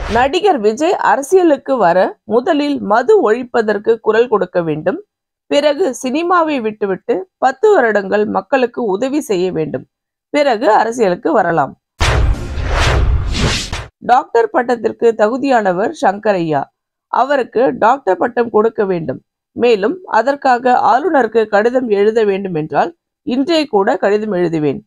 நடிகர் விஜய் அரசியலுக்கு வர முதலில் மது ஒழிப்பதற்கு குரல் கொடுக்க வேண்டும் பிறகு சினிமாவை விட்டுவிட்டு பத்து வருடங்கள் மக்களுக்கு உதவி செய்ய வேண்டும் பிறகு அரசியலுக்கு வரலாம் டாக்டர் பட்டத்திற்கு தகுதியானவர் சங்கரையா அவருக்கு டாக்டர் பட்டம் கொடுக்க வேண்டும் மேலும் அதற்காக ஆளுநருக்கு கடிதம் எழுத வேண்டும் என்றால் இன்றே கூட கடிதம் எழுதுவேன்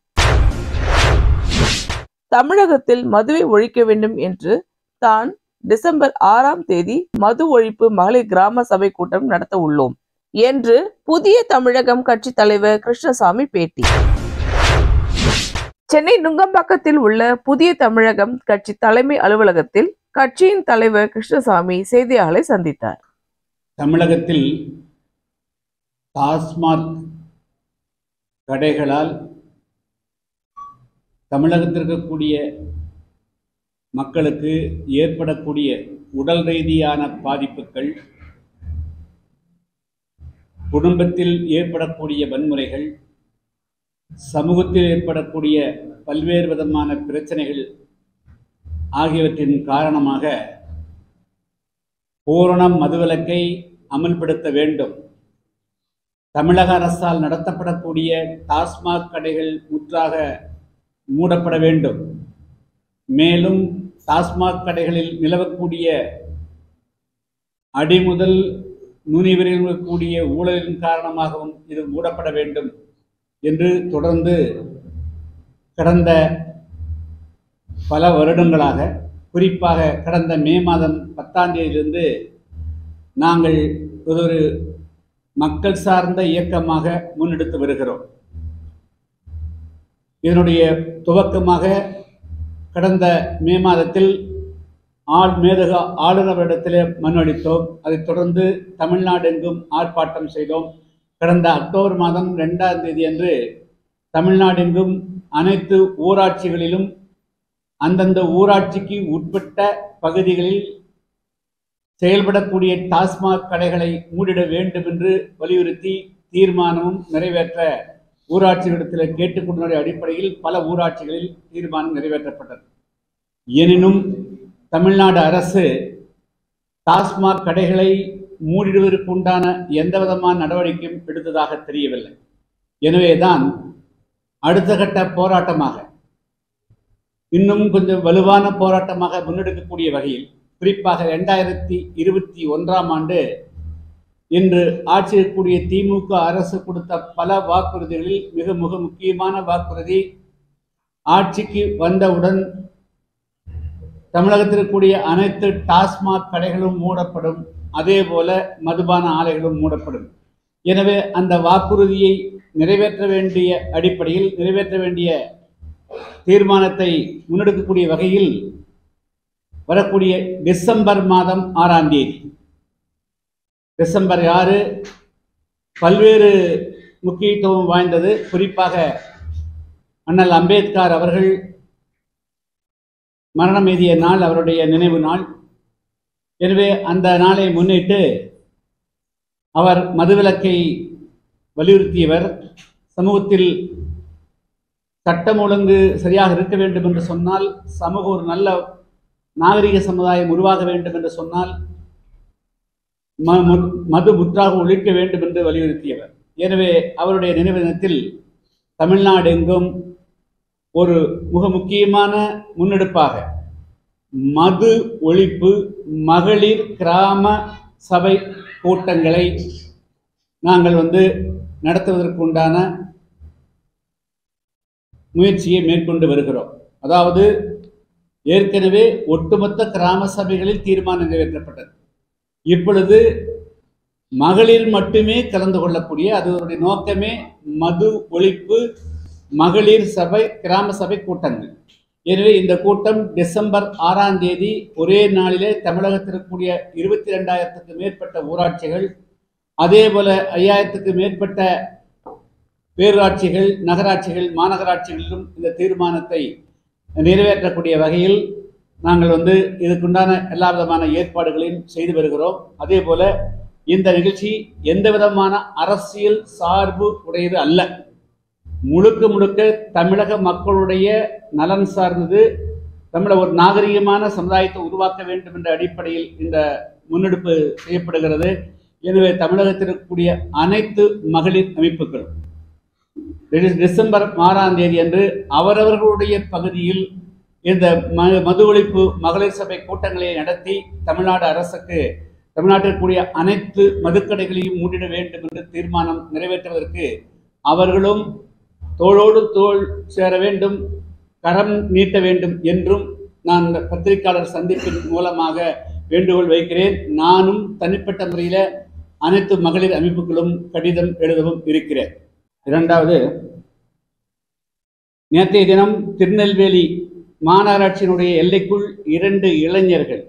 தமிழகத்தில் மதுவை ஒழிக்க வேண்டும் என்று தான் டிசம்பர் ஆறாம் தேதி மது ஒழிப்பு மகளிர் கிராம சபை கூட்டம் நடத்த உள்ளோம் என்று புதிய தமிழகம் கட்சி தலைவர் கிருஷ்ணசாமி பேட்டி சென்னை நுங்கம்பாக்கத்தில் உள்ள புதிய தமிழகம் கட்சி தலைமை அலுவலகத்தில் கட்சியின் தலைவர் கிருஷ்ணசாமி செய்தியாளர்களை சந்தித்தார் தமிழகத்தில் டாஸ்மாக் கடைகளால் தமிழகத்தில் இருக்கக்கூடிய மக்களுக்கு ஏற்படக்கூடிய உடல் ரீதியான பாதிப்புகள் குடும்பத்தில் ஏற்படக்கூடிய வன்முறைகள் சமூகத்தில் ஏற்படக்கூடிய பல்வேறு விதமான பிரச்சனைகள் ஆகியவற்றின் காரணமாக பூரண மதுவிலக்கை அமல்படுத்த வேண்டும் தமிழக அரசால் நடத்தப்படக்கூடிய டாஸ்மாக் கடைகள் முற்றாக மூடப்பட வேண்டும் மேலும் டாஸ்மாக் கடைகளில் நிலவக்கூடிய அடிமுதல் நுனி வரையில் கூடிய ஊழலின் காரணமாகவும் இது மூடப்பட வேண்டும் என்று தொடர்ந்து கடந்த பல வருடங்களாக குறிப்பாக கடந்த மே மாதம் பத்தாம் தேதியிலிருந்து நாங்கள் இது ஒரு மக்கள் சார்ந்த இயக்கமாக முன்னெடுத்து வருகிறோம் இதனுடைய துவக்கமாக கடந்த மே மாதத்தில் ஆள் மேதக ஆளுநரிடத்தில் மனு அளித்தோம் அதைத் தொடர்ந்து தமிழ்நாடு எங்கும் ஆர்ப்பாட்டம் செய்தோம் கடந்த அக்டோபர் மாதம் ரெண்டாம் தேதி அன்று தமிழ்நாடெங்கும் அனைத்து ஊராட்சிகளிலும் அந்தந்த ஊராட்சிக்கு உட்பட்ட பகுதிகளில் செயல்படக்கூடிய டாஸ்மாக் கடைகளை மூடிட வேண்டும் என்று வலியுறுத்தி தீர்மானமும் நிறைவேற்ற ஊராட்சிகளிடத்தில் கேட்டுக்கொண்ட அடிப்படையில் பல ஊராட்சிகளில் தீர்மானம் நிறைவேற்றப்பட்டது எனினும் தமிழ்நாடு அரசு டாஸ்மாக் கடைகளை மூடிடுவதற்குண்டான எந்த விதமான நடவடிக்கையும் எடுத்ததாக தெரியவில்லை எனவேதான் அடுத்த கட்ட போராட்டமாக இன்னும் கொஞ்சம் வலுவான போராட்டமாக முன்னெடுக்கக்கூடிய வகையில் குறிப்பாக ரெண்டாயிரத்தி இருபத்தி ஒன்றாம் ஆண்டு இன்று ஆட்சி இருக்கக்கூடிய திமுக அரசு கொடுத்த பல வாக்குறுதிகளில் மிக மிக முக்கியமான வாக்குறுதி ஆட்சிக்கு வந்தவுடன் தமிழகத்தில் இருக்கக்கூடிய அனைத்து டாஸ்மாக் கடைகளும் மூடப்படும் அதே போல மதுபான ஆலைகளும் மூடப்படும் எனவே அந்த வாக்குறுதியை நிறைவேற்ற வேண்டிய அடிப்படையில் நிறைவேற்ற வேண்டிய தீர்மானத்தை முன்னெடுக்கக்கூடிய வகையில் வரக்கூடிய டிசம்பர் மாதம் ஆறாம் தேதி டிசம்பர் ஆறு பல்வேறு முக்கியத்துவம் வாய்ந்தது குறிப்பாக அண்ணல் அம்பேத்கர் அவர்கள் மரணம் எய்திய நாள் அவருடைய நினைவு நாள் எனவே அந்த நாளை முன்னிட்டு அவர் மதுவிலக்கை வலியுறுத்தியவர் சமூகத்தில் சட்டம் ஒழுங்கு சரியாக இருக்க வேண்டும் என்று சொன்னால் சமூக ஒரு நல்ல நாகரிக சமுதாயம் உருவாக வேண்டும் என்று சொன்னால் ம- மு- மது முற்றாக ஒழிக்க வேண்டும் என்று வலியுறுத்தியவர் எனவே அவருடைய நினைவு தினத்தில் தமிழ்நாடு எங்கும் ஒரு மிக முக்கியமான முன்னெடுப்பாக மது ஒழிப்பு மகளிர் கிராம சபை கூட்டங்களை நாங்கள் வந்து நடத்துவதற்குண்டான முயற்சியை மேற்கொண்டு வருகிறோம் அதாவது ஏற்கனவே ஒட்டுமொத்த கிராம சபைகளில் தீர்மானம் நிறைவேற்றப்பட்டது இப்பொழுது மகளிர் மட்டுமே கலந்து கொள்ளக்கூடிய அதனுடைய நோக்கமே மது ஒழிப்பு மகளிர் சபை கிராம சபை கூட்டங்கள் எனவே இந்த கூட்டம் டிசம்பர் ஆறாம் தேதி ஒரே நாளிலே தமிழகத்தில் இருக்கக்கூடிய இருபத்தி ரெண்டாயிரத்துக்கு மேற்பட்ட ஊராட்சிகள் அதே போல ஐயாயிரத்துக்கு மேற்பட்ட பேரூராட்சிகள் நகராட்சிகள் மாநகராட்சிகளிலும் இந்த தீர்மானத்தை நிறைவேற்றக்கூடிய வகையில் நாங்கள் வந்து இதுக்குண்டான எல்லா விதமான ஏற்பாடுகளையும் செய்து வருகிறோம் அதே போல இந்த நிகழ்ச்சி எந்த விதமான அரசியல் சார்பு உடையது அல்ல முழுக்க முழுக்க தமிழக மக்களுடைய நலன் சார்ந்தது தமிழ ஒரு நாகரிகமான சமுதாயத்தை உருவாக்க வேண்டும் என்ற அடிப்படையில் இந்த முன்னெடுப்பு செய்யப்படுகிறது எனவே தமிழகத்தில் இருக்கக்கூடிய அனைத்து மகளிர் அமைப்புகளும் டிச- டிசம்பர் ஆறாம் தேதி அன்று அவரவர்களுடைய பகுதியில் இந்த ம மது ஒழிப்பு மகளிர் சபை கூட்டங்களை நடத்தி தமிழ்நாடு அரசுக்கு தமிழ்நாட்டில் இருக்கக்கூடிய அனைத்து மதுக்கடைகளையும் மூடிட வேண்டும் என்று தீர்மானம் நிறைவேற்றுவதற்கு அவர்களும் தோளோடு தோள் சேர வேண்டும் கரம் நீட்ட வேண்டும் என்றும் நான் இந்த பத்திரிகையாளர் சந்திப்பின் மூலமாக வேண்டுகோள் வைக்கிறேன் நானும் தனிப்பட்ட முறையில் அனைத்து மகளிர் அமைப்புகளும் கடிதம் எழுதவும் இருக்கிறேன் இரண்டாவது நேற்றைய தினம் திருநெல்வேலி மாநகராட்சியினுடைய எல்லைக்குள் இரண்டு இளைஞர்கள்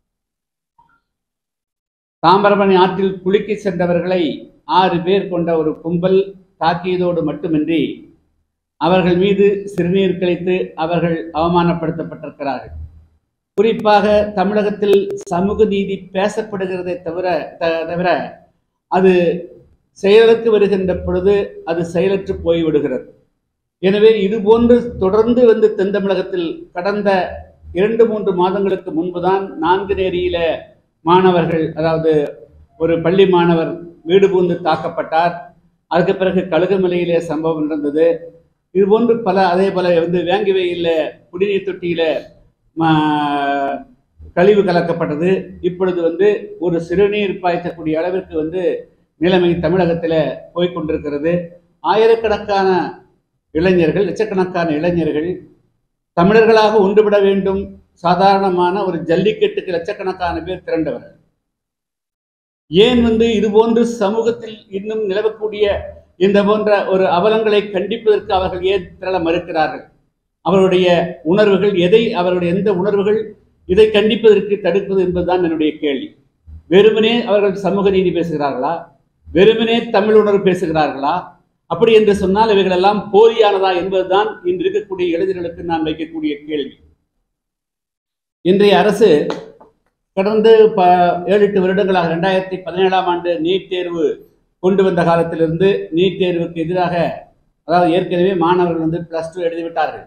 தாமிரபரணி ஆற்றில் குளிக்க சென்றவர்களை ஆறு பேர் கொண்ட ஒரு கும்பல் தாக்கியதோடு மட்டுமின்றி அவர்கள் மீது சிறுநீர் கழித்து அவர்கள் அவமானப்படுத்தப்பட்டிருக்கிறார்கள் குறிப்பாக தமிழகத்தில் சமூக நீதி பேசப்படுகிறதை தவிர த- தவிர அது செயலுக்கு வருகின்ற பொழுது அது செயலற்று போய்விடுகிறது எனவே இது போன்று தொடர்ந்து வந்து தென் தமிழகத்தில் கடந்த இரண்டு மூன்று மாதங்களுக்கு முன்புதான் நான்கு நேரியில மாணவர்கள் அதாவது ஒரு பள்ளி மாணவர் வீடு பூந்து தாக்கப்பட்டார் அதுக்கு பிறகு கழுகுமலையிலே சம்பவம் நடந்தது இது போன்று பல அதே போல வந்து வேங்கிவையில் குடிநீர் தொட்டியில ம- கழிவு கலக்கப்பட்டது இப்பொழுது வந்து ஒரு சிறுநீர் பாய்ச்சக்கூடிய அளவிற்கு வந்து நிலைமை தமிழகத்தில் போய்க்கொண்டிருக்கிறது ஆயிரக்கணக்கான இளைஞர்கள் லட்சக்கணக்கான இளைஞர்கள் தமிழர்களாக ஒன்றுபட வேண்டும் சாதாரணமான ஒரு ஜல்லிக்கட்டுக்கு லட்சக்கணக்கான பேர் திரண்டவர்கள் ஏன் வந்து இது போன்று சமூகத்தில் இன்னும் நிலவக்கூடிய இந்த போன்ற ஒரு அவலங்களை கண்டிப்பதற்கு அவர்கள் ஏன் திரள மறுக்கிறார்கள் அவருடைய உணர்வுகள் எதை அவருடைய எந்த உணர்வுகள் இதை கண்டிப்பதற்கு தடுப்பது என்பதுதான் என்னுடைய கேள்வி வெறுமனே அவர்கள் சமூக நீதி பேசுகிறார்களா வெறுமனே தமிழ் உணர்வு பேசுகிறார்களா அப்படி என்று சொன்னால் இவைகளெல்லாம் போலியானதா என்பதுதான் இன்று இருக்கக்கூடிய இளைஞர்களுக்கு நான் வைக்கக்கூடிய கேள்வி இன்றைய அரசு கடந்த ப ஏழு எட்டு வருடங்களாக ரெண்டாயிரத்தி பதினேழாம் ஆண்டு நீட் தேர்வு கொண்டு வந்த காலத்திலிருந்து நீட் தேர்வுக்கு எதிராக அதாவது ஏற்கனவே மாணவர்கள் வந்து பிளஸ் டூ எழுதிவிட்டார்கள்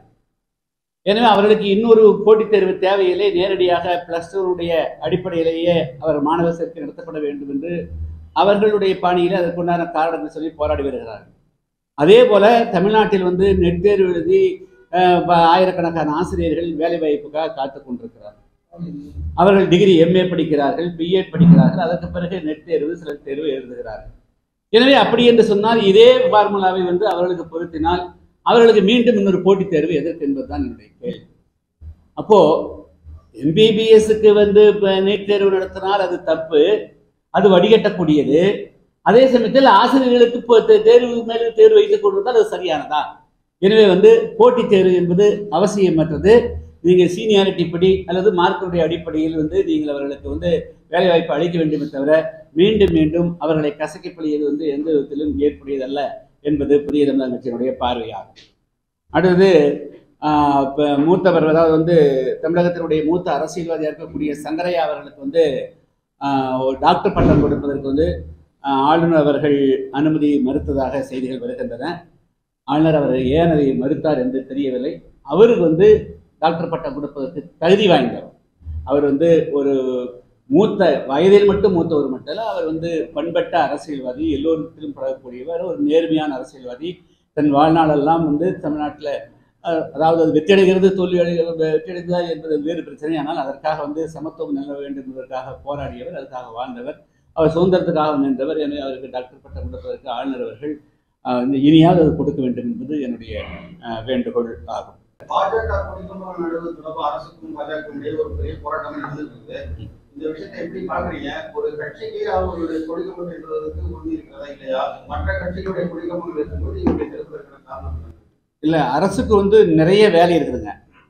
எனவே அவர்களுக்கு இன்னொரு போட்டித் தேர்வு தேவையில்லை நேரடியாக பிளஸ் டூனுடைய அடிப்படையிலேயே அவர் மாணவர் சேர்க்கை நடத்தப்பட வேண்டும் என்று அவர்களுடைய பாணியில் அதற்குண்டான காரணத்தை சொல்லி போராடி வருகிறார்கள் அதே போல தமிழ்நாட்டில் வந்து நெட் தேர்வு எழுதி அஹ், ப- ஆயிரக்கணக்கான ஆசிரியர்கள் வேலை வாய்ப்புக்காக காத்துக் கொண்டிருக்கிறார்கள் அவர்கள் டிகிரி எம்ஏ படிக்கிறார்கள் பிஎட் படிக்கிறார்கள் அதற்கு பிறகு நெட் தேர்வு சில தேர்வு எழுதுகிறார்கள் எனவே அப்படி என்று சொன்னால் இதே ஃபார்முலாவை வந்து அவர்களுக்கு பொருத்தினால் அவர்களுக்கு மீண்டும் இன்னொரு போட்டித் தேர்வு எதற்கு என்பதுதான் என்னுடைய கேள்வி அப்போ எம்பிபிஎஸ்க்கு வந்து இப்ப நீட் தேர்வு நடத்தினால் அது தப்பு அது வடிகட்டக்கூடியது அதே சமயத்தில் ஆசிரியர்களுக்கு இப்போ தே- தேர்வு மேலே தேர்வு வைத்துக் கொண்டிருந்தால் அது சரியானதா எனவே வந்து போட்டித் தேர்வு என்பது அவசியமற்றது நீங்கள் சீனியாரிட்டி படி அல்லது மார்க்குடைய அடிப்படையில் வந்து நீங்கள் அவர்களுக்கு வந்து வேலைவாய்ப்பு அளிக்க வேண்டுமே தவிர மீண்டும் மீண்டும் அவர்களை கசக்கி பழியது வந்து எந்த விதத்திலும் ஏற்புடையதல்ல என்பது புதிய தமிழக கட்சியினுடைய பார்வையாகும் அடுத்தது ஆஹ், இப்ப மூத்தவர் அதாவது வந்து தமிழகத்தினுடைய மூத்த அரசியல்வாதியாக இருக்கக்கூடிய சங்கரையா அவர்களுக்கு வந்து ஆஹ், ஒரு டாக்டர் பட்டம் கொடுப்பதற்கு வந்து ஆஹ், ஆளுநர் அவர்கள் அனுமதி மறுத்ததாக செய்திகள் வருகின்றன ஆளுநர் அவர் ஏன் அதை மறுத்தார் என்று தெரியவில்லை அவருக்கு வந்து டாக்டர் பட்டம் கொடுப்பதற்கு தகுதி வாய்ந்தவர் அவர் வந்து ஒரு மூத்த வயதில் மட்டும் மூத்தவர் மட்டும் இல்ல அவர் வந்து பண்பட்ட அரசியல்வாதி எல்லோருக்கும் பழகக்கூடியவர் ஒரு நேர்மையான அரசியல்வாதி தன் வாழ்நாளெல்லாம் வந்து தமிழ்நாட்டில் அதாவது அது வெற்றியடைகிறது தோல்வி அடைகிறது வெற்றியடைந்ததா என்பது வேறு பிரச்சனை ஆனால் அதற்காக வந்து சமத்துவம் நிலவ வேண்டும் என்பதற்காக போராடியவர் அதுக்காக வாழ்ந்தவர் அவர் சுதந்திரத்துக்காக நின்றவர் எனவே அவருக்கு டாக்டர் பட்டம் கொடுப்பதற்கு ஆளுநர் அவர்கள் ஆஹ், இந்த இனியாவது அது கொடுக்க வேண்டும் என்பது என்னுடைய ஆஹ், வேண்டுகோள் ஆகும் பாஜக கொடிக்கம்பம் நடுவது தொடர்பாக அரசுக்கும் பாஜக இடையே ஒரு பெரிய போராட்டம் நடந்துட்டு இருக்கு இந்த விஷயத்தை எப்படி பாக்குறீங்க ஒரு கட்சிக்கு அவர்களுடைய கொடிக்கம்பம் என்பதற்கு உறுதி இருக்கிறதா இல்லையா மற்ற கட்சிகளுடைய கொடிக்கம்பங்கள் இருக்கும்போது இவருடைய திறப்பதற்கான காரணம் என்ன? இல்லை அரசுக்கு வந்து நிறைய வேலை இருக்குதுங்க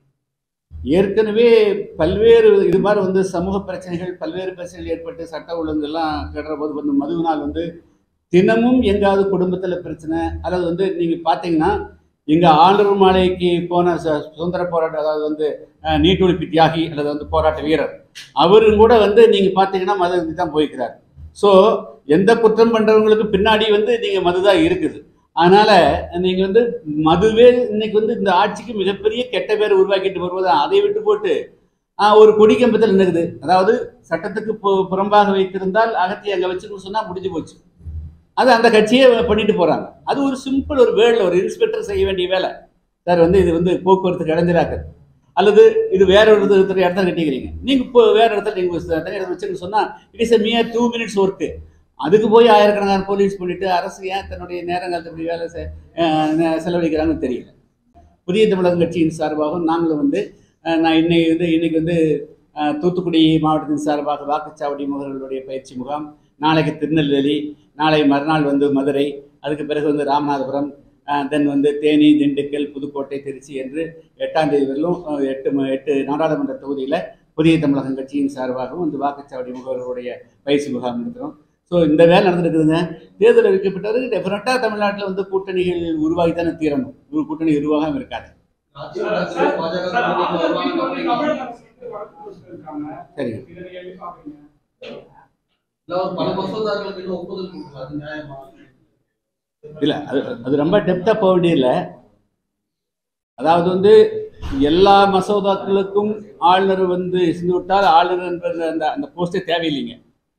ஏற்கனவே பல்வேறு இது மாதிரி வந்து சமூக பிரச்சனைகள் பல்வேறு பிரச்சனைகள் ஏற்பட்டு சட்ட ஒழுங்கெல்லாம் கெடுற போது வந்து மதுவினால் வந்து தினமும் எங்காவது குடும்பத்தில் பிரச்சனை அல்லது வந்து நீங்கள் பார்த்தீங்கன்னா இங்கே ஆளுநர் மாலைக்கு போன சு- சுதந்திர போராட்டம் அதாவது வந்து அஹ், நீட் ஒழிப்பு தியாகி அல்லது வந்து போராட்ட வீரர் அவரும் கூட வந்து நீங்கள் பார்த்தீங்கன்னா மது தான் போய்க்கிறார் ஸோ எந்த குற்றம் பண்ணுறவங்களுக்கு பின்னாடி வந்து நீங்கள் மது தான் இருக்குது அதனால நீங்க வந்து மதுவே இன்னைக்கு வந்து இந்த ஆட்சிக்கு மிகப்பெரிய கெட்ட பேர் உருவாக்கிட்டு வருவது அதை விட்டு போட்டு ஆஹ், ஒரு கொடி கம்பத்தில் நின்னுக்குது அதாவது சட்டத்துக்கு பு- புறம்பாக வைத்திருந்தால் அகத்தி அங்க வச்சுக்கணும்னு சொன்னா முடிஞ்சு போச்சு அது அந்த கட்சியே பண்ணிட்டு போறாங்க அது ஒரு சிம்பிள் ஒரு வேர்டில் ஒரு இன்ஸ்பெக்டர் செய்ய வேண்டிய வேலை சார் வந்து இது வந்து போக்குவரத்துக்கு இடைஞ்சலாக்குது அல்லது இது வேற ஒரு இடத்துல இடத்துல கட்டிக்கிறீங்க நீங்க இப்போ வேற இடத்துல நீங்க தனி இடத்துல வச்சுன்னு சொன்னா it is mere two minutes work அதுக்கு போய் ஆயிரக்கணக்கான போலீஸ் பண்ணிட்டு அரசு ஏன் தன்னுடைய நேரங்காலத்தை இப்படி வேலை செ- அஹ் நெ- செலவழிக்கிறாங்கன்னு தெரியல புதிய தமிழகம் கட்சியின் சார்பாகவும் நாங்களும் வந்து அஹ், நான் இன்னைக்கு வந்து இன்னைக்கு வந்து அஹ், தூத்துக்குடி மாவட்டத்தின் சார்பாக வாக்குச்சாவடி முகர்களுடைய பயிற்சி முகாம் நாளைக்கு திருநெல்வேலி நாளை மறுநாள் வந்து மதுரை அதுக்கு பிறகு வந்து ராமநாதபுரம் தென் வந்து தேனி திண்டுக்கல் புதுக்கோட்டை திருச்சி என்று எட்டாம் தேதி வரலும் அஹ், எட்டு ம- எட்டு நாடாளுமன்ற தொகுதியில் புதிய தமிழகம் கட்சியின் சார்பாகவும் வந்து வாக்குச்சாவடி முகவர்களுடைய பயிற்சி முகாம் நடத்துகிறோம் ஸோ இந்த வேலை நடந்துருக்குதுங்க தேர்தல் அறிவிக்கப்பட்டது டெஃபினட்டாக தமிழ்நாட்டில் வந்து கூட்டணிகள் உருவாகி தானே தீரணும் ஒரு கூட்டணி உருவாகாமல் இருக்காது அதிமுக பாஜக கூட்டணிக்கு வருவாங்கன்னு நம்புறீங்களா? சரிங்க இல்ல ஒரு பல மசோதாக்களுக்கு இன்னும் ஒப்புதல் கொடுக்கல அது நியாயமா இல்லை அது அது ரொம்ப டெப்த்தாக போக வேண்டியதில்லை அதாவது வந்து எல்லா மசோதாக்களுக்கும் ஆளுநர் வந்து இருந்து விட்டால் ஆளுநர் என்ற அந்த அந்த போஸ்டே தேவையில்லைங்க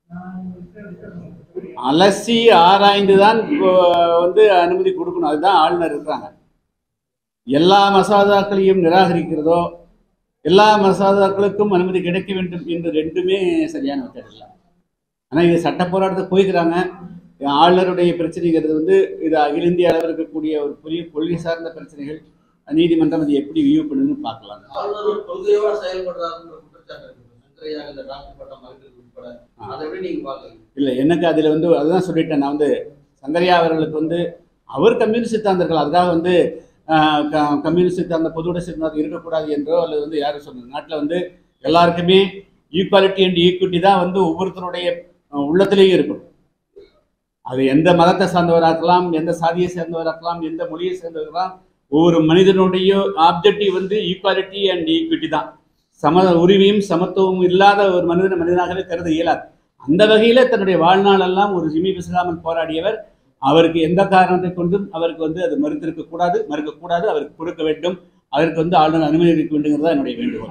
அலசி ஆராய்ந்து தான் இப்போ வந்து அனுமதி கொடுக்கணும் அதுதான் ஆளுநர் இருக்கிறாங்க எல்லா மசோதாக்களையும் நிராகரிக்கிறதோ எல்லா மசோதாக்களுக்கும் அனுமதி கிடைக்க வேண்டும் என்று ரெண்டுமே சரியான மெத்தட் இல்லை ஆனால் இது சட்ட போராட்டத்தை போய்க்கிறாங்க ஆளுநருடைய பிரச்சனைங்கிறது வந்து இது அகில இந்திய அளவில் இருக்கக்கூடிய ஒரு பெரிய கொள்கை சார்ந்த பிரச்சனைகள் நீதிமன்றம் அதை எப்படி வியூ பண்ணுதுன்னு பார்க்கலாம் ஆளுநர் ஒரு கொள்கையோட செயல்படுறாருன்ற குற்றச்சாட்டு இருக்கு சங்கரையா இந்த டாக்டர் பட்டம் மறுக்கிறது உட்பட அதை எப்படி நீங்க பாக்குறீங்க இல்லை எனக்கு அதில் வந்து அதுதான் சொல்லிட்டேன் நான் வந்து சங்கரையா அவர்களுக்கு வந்து அவர் கம்யூனிஸ்ட் சித்தாந்தர்கள் அதுக்காக வந்து ஆஹ், க- கம்யூனிஸ்ட் சித்தாந்த பொதுவுட சித்தாந்தம் இருக்கக்கூடாது என்றோ அல்லது வந்து யாரும் சொன்னது நாட்டில் வந்து எல்லாருக்குமே ஈக்குவாலிட்டி அண்ட் ஈக்விட்டி தான் வந்து ஒவ்வொருத்தருடைய அஹ், உள்ளத்திலேயும் இருக்கும் அது எந்த மதத்தை சார்ந்தவராக இருக்கலாம் எந்த சாதியை சேர்ந்தவராக இருக்கலாம் எந்த மொழியை சேர்ந்தவராக இருக்கலாம் ஒவ்வொரு மனிதனுடைய ஆப்ஜெக்டிவ் வந்து ஈக்குவாலிட்டி அண்ட் ஈக்விட்டி தான் சம உரிமையும் சமத்துவமும் இல்லாத ஒரு மனிதனை மனிதனாகவே கருத இயலாது அந்த வகையில தன்னுடைய வாழ்நாளெல்லாம் ஒரு ஜிமி பிசகாமல் போராடியவர் அவருக்கு எந்த காரணத்தை கொண்டும் அவருக்கு வந்து அது மறுத்திருக்க கூடாது மறுக்க கூடாது அவருக்கு கொடுக்க வேண்டும் அதற்கு வந்து ஆளுநர் அனுமதி அளிக்க வேண்டுங்கிறதா என்னுடைய வேண்டுகோள்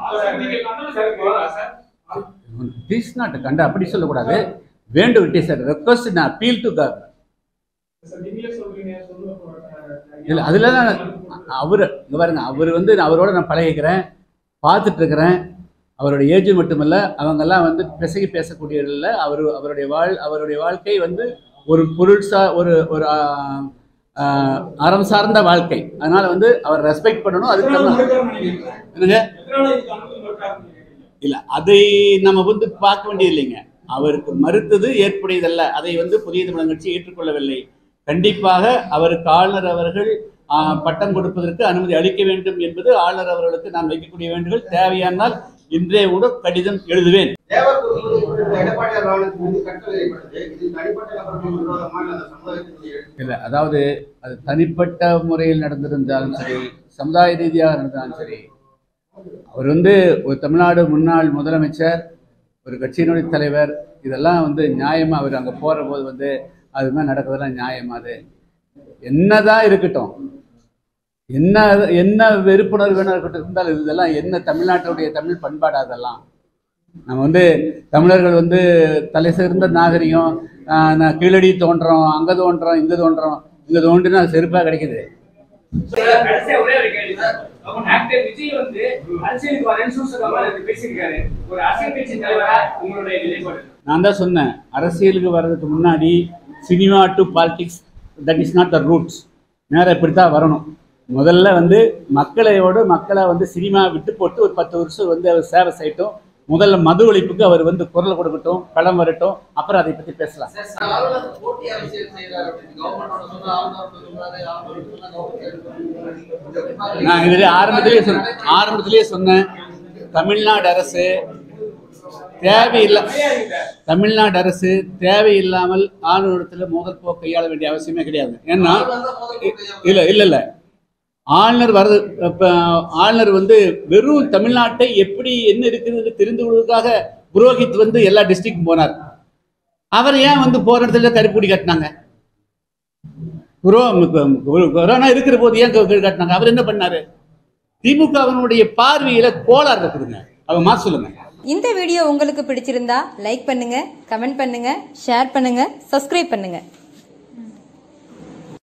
ப்ளீஸ் நாட் கண்ட அப்படி சொல்லக்கூடாது வேண்டும் இட் இஸ் ரெக்வஸ்ட் நான் அப்பீல் டு கவர்மெண்ட் இல்ல அதுல தான் அவர் இங்க பாருங்க அவர் வந்து நான் அவரோட நான் பழகிக்கிறேன் பார்த்துட்டு இருக்கிறேன் அவருடைய ஏஜ் மட்டுமல்ல அவங்கெல்லாம் வந்து பிசகி பேசக்கூடியவர்கள் இல்ல. அவர் அவருடைய வாழ் அவருடைய வாழ்க்கை வந்து ஒரு பொருள் சா ஒரு ஒரு ஆ, ஆ, அறம் சார்ந்த வாழ்க்கை அதனால வந்து அவர் ரெஸ்பெக்ட் பண்ணணும் அதுக்கு தகுந்த- என்னங்க இல்ல அதை நம்ம வந்து பார்க்க வேண்டியது இல்லைங்க அவருக்கு மறுத்தது ஏற்புடையதல்ல அதை வந்து புதிய தமிழக கட்சி ஏற்றுக்கொள்ளவில்லை கண்டிப்பாக அவருக்கு ஆளுநர் அவர்கள் ஆ, பட்டம் கொடுப்பதற்கு அனுமதி அளிக்க வேண்டும் என்பது ஆளுநர் அவர்களுக்கு நான் வைக்கக்கூடிய வேண்டுகோள் தேவையானால் இன்றைய கூட கடிதம் எழுதுவேன் தேவர் குறித்து குறிப்பிட்ட எடப்பாடியார் ராவனுக்கு மீது கட்டளை ஏற்பட்டது இது தனிப்பட்ட நபர்கள் விரோதமா இல்ல அந்த சமுதாயத்தினுடைய இல்லை அதாவது அது தனிப்பட்ட முறையில் நடந்திருந்தாலும் சரி சமுதாய ரீதியாக நடந்தாலும் சரி அவர் வந்து ஒரு தமிழ்நாடு முன்னாள் முதலமைச்சர் ஒரு கட்சியினுடைய தலைவர் இதெல்லாம் வந்து நியாயமா அவர் அங்கே போகிற போது வந்து அது மாதிரி நடக்கிறதெல்லாம் நியாயமா அது என்னதான் இருக்கட்டும் என்ன என்ன வெறுப்புணர்வு வேணா இருக்கட்டும் இருந்தாலும் இதெல்லாம் என்ன தமிழ்நாட்டுடைய தமிழ் பண்பாடு அதெல்லாம் நம்ம வந்து தமிழர்கள் வந்து தலை சிறந்த நாகரிகம் ஆஹ் நான் கீழடி தோன்றோம் அங்க தோன்றோம் இங்க தோன்றோம் இங்க தோன்றினா அது செருப்பா கிடைக்குது கடைசியா ஒரே ஒரு கேள்வி சார். ஆக்டர் விஜய் வந்து அரசியலுக்கு வரேன்னு சூசகமா இது பேசியிருக்காரு ஒரு அரசியல் கட்சி தலைவரா உங்களுடைய நிலைப்பாடு நான் தான் சொன்னேன் அரசியலுக்கு வர்றதுக்கு முன்னாடி cinema to politics that is not the roots நேரம் இப்படி தான் வரணும் முதல்ல வந்து மக்களையோடு மக்களை வந்து சினிமா விட்டு போட்டு ஒரு பத்து வருஷம் வந்து அவர் சேவை செய்யட்டும் முதல்ல மது ஒழிப்புக்கு அவர் வந்து குரல் கொடுக்கட்டும் களம் வரட்டும் அப்புறம் அதை பற்றி பேசலாம் ஆளுநர் போட்டி அரசியல் செய்யறாரு அப்படின்னு கவர்மெண்டோட சொன்னா ஆளுநர் சொல்றாரு ஆளுநர் சொன்னா கவர்மெண்ட் நான் இதிலே ஆரம்பத்திலேயே சொன்னேன் ஆரம்பத்திலேயே சொன்னேன் தமிழ்நாடு அரசு தேவையில்லை தமிழ்நாடு அரசு தேவையில்லாமல் ஆளுநரிடத்தில் மோதல் போக்கு கையாள வேண்டிய அவசியமே கிடையாது ஏன்னா இல்ல இல்ல இல்ல ஆளுநர் வரது இப்ப ஆளுநர் வந்து வெறும் தமிழ்நாட்டை எப்படி என்ன இருக்குதுன்னு தெரிந்து கொள்வதற்காக புரோஹித் வந்து எல்லா டிஸ்ட்ரிக்டும் போனார் அவர் ஏன் வந்து போற இடத்துல கருப்பூடி கட்டினாங்க குரோ- கொரோனா இருக்கிற போது ஏன் கீழ் காட்டினாங்க அவர் என்ன பண்ணாரு திமுகவினுடைய பார்வையில கோளாறு இருக்குதுங்க அவங்க மாத்த சொல்லுங்க இந்த வீடியோ உங்களுக்கு பிடிச்சிருந்தா லைக் பண்ணுங்க கமெண்ட் பண்ணுங்க ஷேர் பண்ணுங்க சப்ஸ்கிரைப் பண்ணுங்க